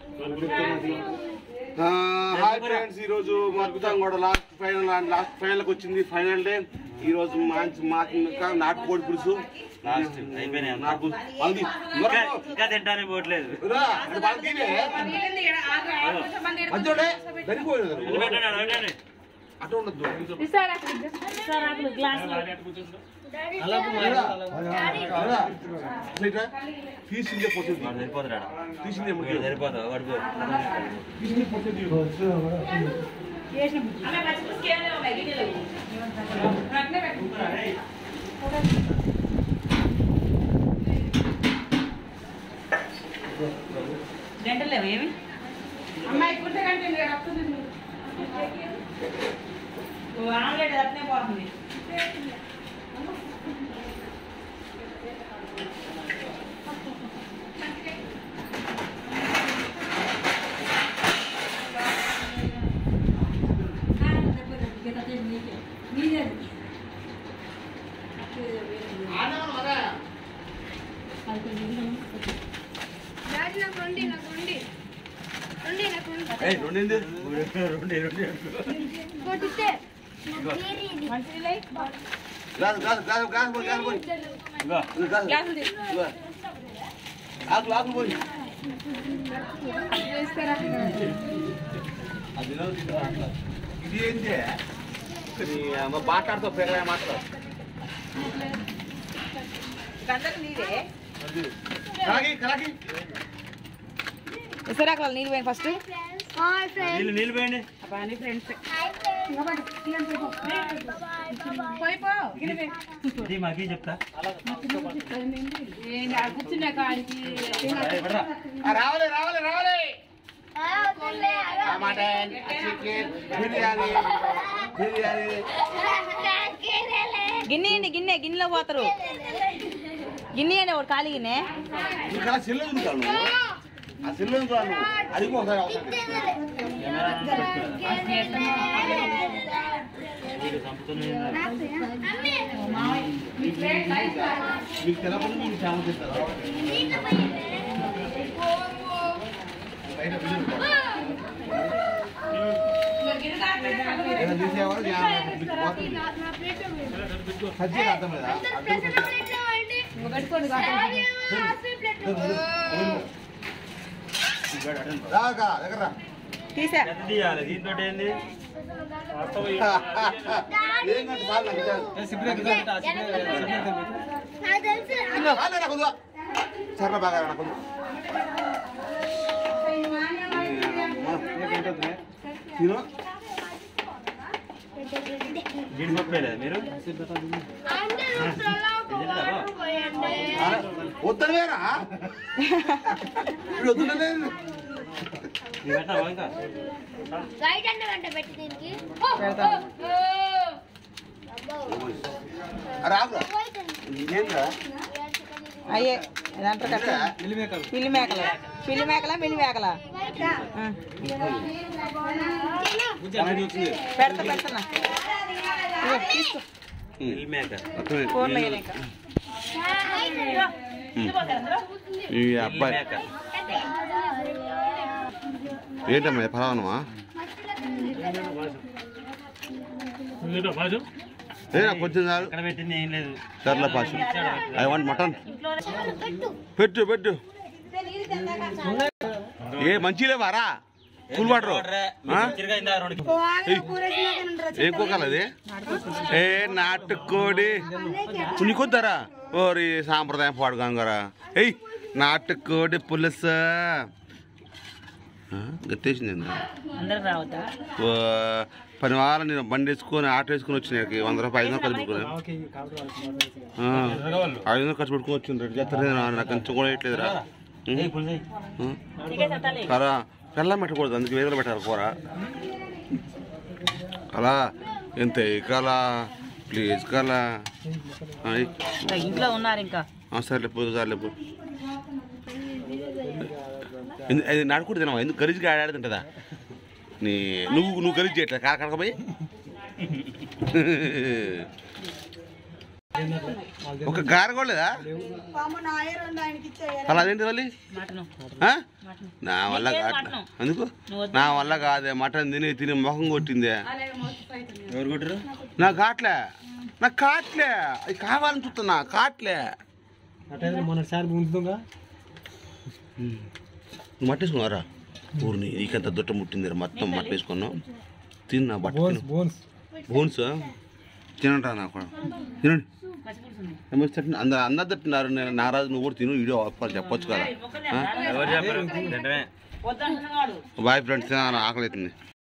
Hi friends ఈ రోజు మొత్తం కూడా లాస్ట్ ఫైనల్ లాస్ట్ ఫైనల్ కి వచ్చింది ఫైనల్ డే ఈ రోజు మంచి మాకు ఇంకా నాటుకోడి పులుసు లాస్ట్ అయిపోయినాయి అంతా. నాటు వాళ్ళది ఇంకా ఇంకా తింటానే పోవట్లేదు మధ్యలోనే సరిపోలేదు పెట్టండి, పెట్టండి. అటు ఉండద్దు తీసిందే పోతుంది వాడు సరిపోతాడా తీసిందే వీడు సరిపోతా వాడు పో. తీసిందే పోతుంది గంటలేవు ఏమి ఓ ఆమ్లెట్ అట్నే పోతుంది డాడీ నాకు రండి నాకు రండి రండి నాకు రండి ఏయ్ రెండింది రెండు, రెండు. కొట్టితే గ్లాస్ గ్లాస్ గ్లాస్ గ్లాస్ పోయి గ్లాస్ పోయి ఇగో, గ్లాస్ ఇదిగో. ఆకులు ఆకులు పోయి అది లేదు, ఇది లేదు. ఇది ఏంటి నీ అమ్మ మాట్లాడుతావు పెరగా మాట్లాడు గంటకు నీరే కలాకి కలాకి ఇసరాకులు నీళ్ళు పోయి ఫస్ట్ హాయ్ ఫ్రెండ్స్ నీళ్ళు నీళ్ళు పోయండి బాగా ఫ్రెండ్స్ హాయ్ పోయిపో ఇది మాకి చెప్తా కూర్చున్నా కాడికి ఏయ్, పడరా. ఆ, రావాలి రావాలి రావాలి ఫ్రెండ్స్ ఆ మటన్ ఆ చికెన్ బిర్యానీ బిర్యానీ గిన్నె అండి గిన్నె గిన్నెలో పోతారు గిన్నె అండి ఒకటి ఖాళీ గిన్నె ఇంకా సెల్ చూడాలి నువ్వు ఆ సెల్ చూడాలి నువ్వు అది కూడా ఒకసారి అవసరం వీడు చంపుతూనే ఉన్నాడు. మీకు తెలపదు మీకు చాలా చేస్తారా బయట పిల్లలు ఏదైనా తీసేవారు మీకు పోతుంది సజ్జీ అర్థం లేదా రాగా దగ్గర రా. తీసా ఎంత తీయాలి దీంతో ఏంది ఏం కంటే చాలు నాకు చాలు. చాలే నాకు వద్దు. సరే బాగా రా నాకు వద్దు. తిను జీడిపప్పేలే మీరు ఆ, వద్దనేరా ఇప్పుడు వద్దులనే నువ్వు పెట్టావా ఇంకా రైట్ అంటే వెంట పెట్టి దీనికి రాదు ఏంట్రా అయ్యే ఇదంటారు కదా పిల్లి మేకలు పిల్లి మేకల మిల్లి మేకల పెడతా పెడతా ఇదిగో, తీసుకో మిల్ మేకర్ కూరలో వేయలేక ఈ అబ్బాయి మేకర్ ఏంటమ్మా ఫలానమా ఏ నాకు కొంచెం చాలు అక్కడ పెట్టింది ఏం లేదు సర్లే పాసు ఐ వాంట్ మటన్ పెట్టు పెట్టు ఏ మంచి లేవారా కూల్ వాటర్ ఆ? ఏం కుక్కలు అది ఏ నాటుకోడి నీకొద్దారా ఓరి సాంప్రదాయం పాడుగాంగారా ఏయ్ నాటుకోడి పులుసు ఆ, గట్టేసింది ఏంది? అందరికి రావద్దా ఓ, పని వాళ్ళ నేను బండి వేసుకొని ఆటో వేసుకొని వచ్చిన ఇక్కడికి. వంద రూపాయలు ఐదు వందలు ఖర్చు పెట్టుకుని ఆ, ఐదు వందలు ఖర్చు పెట్టుకుని వచ్చింది రెడీ చేస్తారు నాకు కొంచెం కూడా వేయట్లేదురా కరా బెల్లం పెట్టకూడదు అందుకే వేదలు పెట్టాలి కూర కలా ఎంత కలా ప్లీజ్ కలా ఆయ్. ఇంట్లో ఉన్నారు ఇంకా ఆ, సర్లే పో సర్లే పో ఎందు- అది నడుకుంటు తినవా ఎందుకు గరిజిగా ఆడాడు తింటదా నీ నువ్వు నువ్వు గరిజ్ చేయట్లే కాకడకపోయి ఒక గార కూడా లేదా అలా అదేంటి వాళ్ళు ఆ? నా వల్ల కాదు అందుకు నా వల్ల కాదే మటన్ తిని తిని మొహం కొట్టిందే ఎవరు కొట్టరు నాకు కాట్లే నాకు కాట్లే అది కావాలని చూస్తున్నా కాట్లే అట్లయితే మొన్నటిసారి ముందుగా నువ్వు మట్టేసుకున్నారా ఊరిని నీకంత దుట్ట ముట్టింది మొత్తం మట్టేసుకున్నావు తిన్నా బట్ట బోన్స్ బోన్స్ బోన్స్ తినంటా నాకు కూడా. తినండి ఏమో చట్నీ అందరు అందరు తింటున్నారు నేను నారాజు నువ్వు కూడా తిను వీడియో చెప్పొచ్చు కదా ఎవరు చెప్పరు తింటమే బాయ్ ఫ్రెండ్స్ ఆకలి అవుతుంది